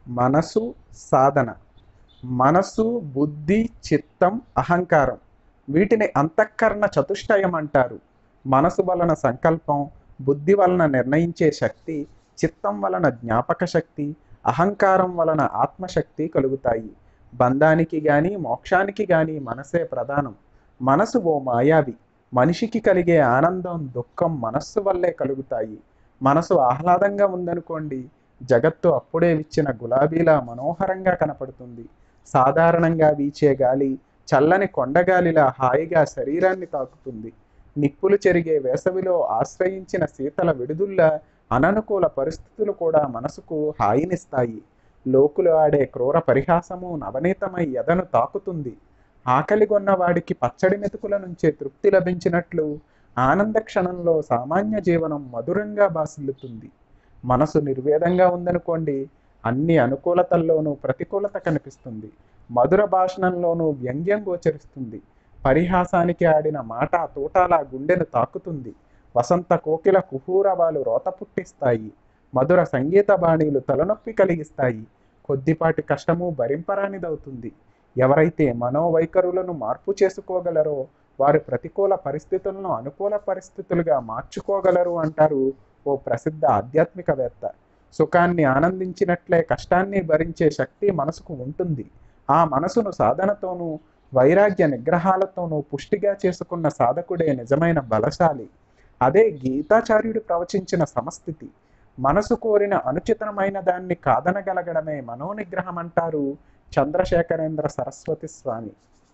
మనసు సాధన మనసు బుద్ధి చిత్తం అహంకారం వీటిని అంతఃకరణ చతుష్టయం అంటారు మనసు వలన సంకల్పం బుద్ధి వలన నిర్ణయించే శక్తి చిత్తం వలన జ్ఞాపక శక్తి అహంకారం వలన ఆత్మశక్తి కలుగుతాయి బంధానికి గాని మోక్షానికి గాని మనసే ప్రధానం మనసు ఓ మాయావి మనిషికి కలిగే ఆనందం దుఃఖం మనస్సు వల్లే కలుగుతాయి మనసు ఆహ్లాదంగా ఉందనుకోండి జగత్తు అప్పుడే విచ్చిన గులాబీలా మనోహరంగా కనపడుతుంది సాధారణంగా వీచే గాలి చల్లని కొండగాలిలా హాయిగా శరీరాన్ని తాకుతుంది నిప్పులు చెరిగే వేసవిలో ఆశ్రయించిన శీతల విడుదుల్లా అననుకూల పరిస్థితులు కూడా మనసుకు హాయినిస్తాయి లోకులు ఆడే క్రూర పరిహాసము నవనీతమై ఎదను తాకుతుంది ఆకలిగొన్న వాడికి పచ్చడి మెతుకుల నుంచే తృప్తి లభించినట్లు ఆనంద క్షణంలో సామాన్య జీవనం మధురంగా బాసిల్లుతుంది మనసు నిర్వేదంగా ఉందనుకోండి అన్ని అనుకూలతల్లోనూ ప్రతికూలత కనిపిస్తుంది మధుర భాషణంలోనూ వ్యంగ్యం గోచరిస్తుంది పరిహాసానికి ఆడిన మాట తూటాల గుండెను తాకుతుంది వసంత కోకిల కుహూరవాలు రోత పుట్టిస్తాయి మధుర సంగీత బాణీలు తలనొప్పి కలిగిస్తాయి కొద్దిపాటి కష్టము భరింపరానిదవుతుంది ఎవరైతే మనోవైఖరులను మార్పు చేసుకోగలరో వారు ప్రతికూల పరిస్థితులను అనుకూల పరిస్థితులుగా మార్చుకోగలరు అంటారు ఓ ప్రసిద్ధ ఆధ్యాత్మికవేత్త సుఖాన్ని ఆనందించినట్లే కష్టాన్ని భరించే శక్తి మనసుకు ఉంటుంది ఆ మనసును సాధనతోనూ వైరాగ్య నిగ్రహాలతోనూ పుష్టిగా చేసుకున్న సాధకుడే నిజమైన బలశాలి అదే గీతాచార్యుడు ప్రవచించిన సమస్థితి మనసు కోరిన అనుచితమైన దాన్ని కాదనగలగడమే మనోనిగ్రహం అంటారు చంద్రశేఖరేంద్ర సరస్వతి స్వామి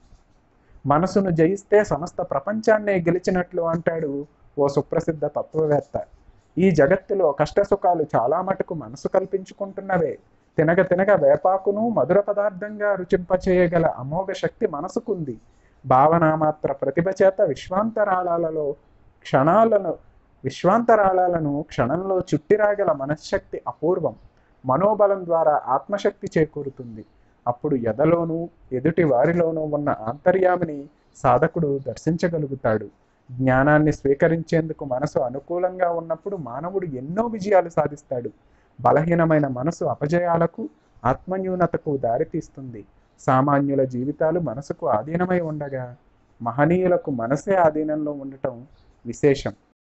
మనసును జయిస్తే సమస్త ప్రపంచాన్నే గెలిచినట్లు అంటాడు ఓ సుప్రసిద్ధ తత్వవేత్త ఈ జగత్తులో కష్టసుఖాలు చాలా మటుకు మనసు కల్పించుకుంటున్నవే తినగ తినగ వేపాకును మధుర పదార్థంగా రుచింపచేయగల అమోఘ శక్తి మనసుకుంది భావనామాత్ర ప్రతిభ చేత విశ్వాంతరాళాలలో క్షణాలను విశ్వాంతరాళాలను క్షణంలో చుట్టిరాగల మనశ్శక్తి అపూర్వం మనోబలం ద్వారా ఆత్మశక్తి చేకూరుతుంది అప్పుడు ఎదలోనూ ఎదుటి వారిలోనూ ఉన్న ఆంతర్యామిని సాధకుడు దర్శించగలుగుతాడు జ్ఞానాన్ని స్వీకరించేందుకు మనసు అనుకూలంగా ఉన్నప్పుడు మానవుడు ఎన్నో విజయాలు సాధిస్తాడు బలహీనమైన మనసు అపజయాలకు ఆత్మన్యూనతకు దారితీస్తుంది సామాన్యుల జీవితాలు మనసుకు ఆధీనమై ఉండగా మహనీయులకు మనసే ఆధీనంలో ఉండటం విశేషం